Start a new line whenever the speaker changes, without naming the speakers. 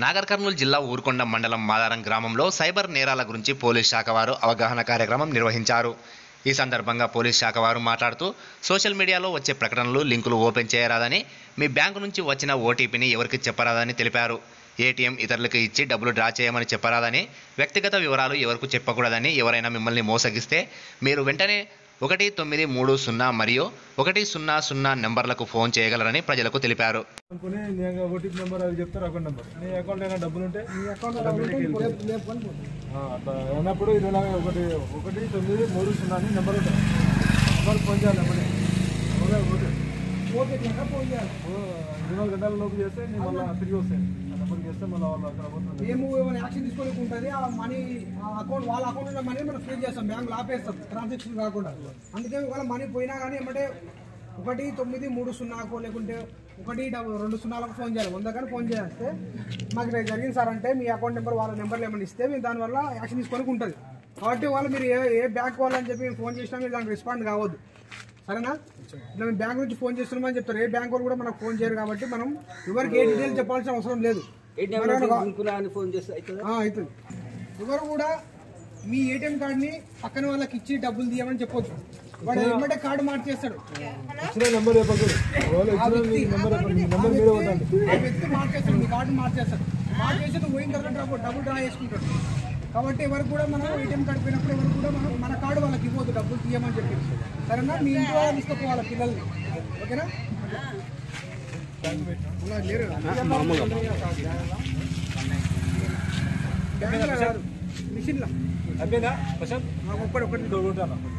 నాగర్ కర్నూలు జిల్లా ఊరుకొండ మండలం మాదారం గ్రామంలో సైబర్ నేరాల గురించి పోలీస్ శాఖ వారు అవగాహన కార్యక్రమం నిర్వహించారు ఈ సందర్భంగా పోలీస్ శాఖ వారు మాట్లాడుతూ సోషల్ మీడియాలో వచ్చే ప్రకటనలు లింకులు ఓపెన్ చేయరాదని మీ బ్యాంకు నుంచి వచ్చిన ఓటీపీని ఎవరికి చెప్పరాదని తెలిపారు ఏటీఎం ఇతరులకు ఇచ్చి డబ్బులు డ్రా చేయమని చెప్పరాదని వ్యక్తిగత వివరాలు ఎవరికి చెప్పకూడదని ఎవరైనా మిమ్మల్ని మోసగిస్తే మీరు వెంటనే ఒకటి తొమ్మిది మూడు సున్నా మరియు ఒకటి సున్నా సున్నా నెంబర్లకు ఫోన్ చేయగలరని ప్రజలకు తెలిపారు
అనుకుని నేను ఓటీపీ నెంబర్ అది చెప్తారు అకౌంట్ నెంబర్ నీ అకౌంట్ అయినా డబ్బులు ఉంటే
మీ అకౌంట్
ఆ, అట్లా అయినప్పుడు ఇరవై నాలుగు ఒకటి ఒకటి తొమ్మిది మూడు సున్నా అని నెంబర్ ఉంటుంది నెంబర్ ఫోన్ చేయాలి number okay okay
open phone చేయాలి
ఓ, ఇరవై నాలుగు గంటల లోపు చేస్తే నేను మళ్ళీ తిరిగి వస్తాయి ఆ నెంబర్కి చేస్తే మళ్ళీ వాళ్ళు అక్కడ పోతుంది
మేము ఏమైనా యాక్షన్ తీసుకోనికి ఉంటుంది ఆ మనీ ఆ అకౌంట్ వాళ్ళ అకౌంట్ ఉన్న మనీ మనం ఫ్రీజ్ చేస్తాం బ్యాంకులో ఆపేస్తాం ట్రాన్సాక్షన్ కాకుండా అందుకే ఒకవేళ మనీ పోయినా కానీ ఏమంటే ఒకటి తొమ్మిది మూడు సున్నాకో లేకుంటే ఒకటి డబ- రెండు సున్నాలకు ఫోన్ చేయాలి వంద కానీ ఫోన్ చేస్తే మాకు ఇలా జరిగింది సార్ అంటే మీ అకౌంట్ నెంబర్ వాళ్ళ నెంబర్లు ఏమైనా ఇస్తే మేము దానివల్ల యాక్షన్ తీసుకోనికి ఉంటుంది కాబట్టి వాళ్ళు మీరు ఏ ఏ బ్యాంక్ వాళ్ళని చెప్పి మేము ఫోన్ చేసినా మీరు దానికి రెస్పాండ్ కావద్దు సరేనా ఇట్లా మేము బ్యాంక్ నుంచి ఫోన్ చేస్తున్నామని చెప్తారు ఏ బ్యాంక్ వాళ్ళు కూడా మనకు ఫోన్ చేయరు కాబట్టి మనం ఎవరికి ఏ డీటెయిల్స్ చెప్పాల్సిన అవసరం లేదు మనం
ఫోన్ చేస్తే అవుతుందా
ఆ, అవుతుంది ఎవరు కూడా మీ ఏటీఎం కార్డుని పక్కన వాళ్ళకి ఇచ్చి డబ్బులు తీయమని చెప్పొచ్చు వాడు ఏమంటే కార్డు మార్చేస్తాడు
ఇచ్చిన నెంబర్ చెప్పకూడదు వాళ్ళు
ఆ
ఇచ్చిన
వ్యక్తి
నెంబర్ చెప్పండి
ఆ
నెంబర్ మీరే వద్దండి
వ్యక్తి- ఆ వ్యక్తి మార్చేస్తాడు మీ కార్డు మార్చేస్తాడు మార్చేసి నువ్వు పోయిన తర్వాత డబ్బు డబ్బులు డ్రా చేసుకుంటాడు కాబట్టి ఎవరికి కూడా మనం ఏటీఎం కార్డు పోయినప్పుడు ఎవరికి కూడా మనం మన కార్డు వాళ్ళకి ఇవ్వద్దు డబ్బులు తీయమని చెప్పి సరేనా మీ ఇంటి వాళ్ళని తీసుకుపోవాలి పిల్లల్ని ఓకేనా అలా లేరు కదా? బ్యాంకులో కాదు మిషన్లో
అయిపోయిందా ప్రశాంత్
ఒక్కటి ఒక్కటి
ఇంకొకటి ఉంటాను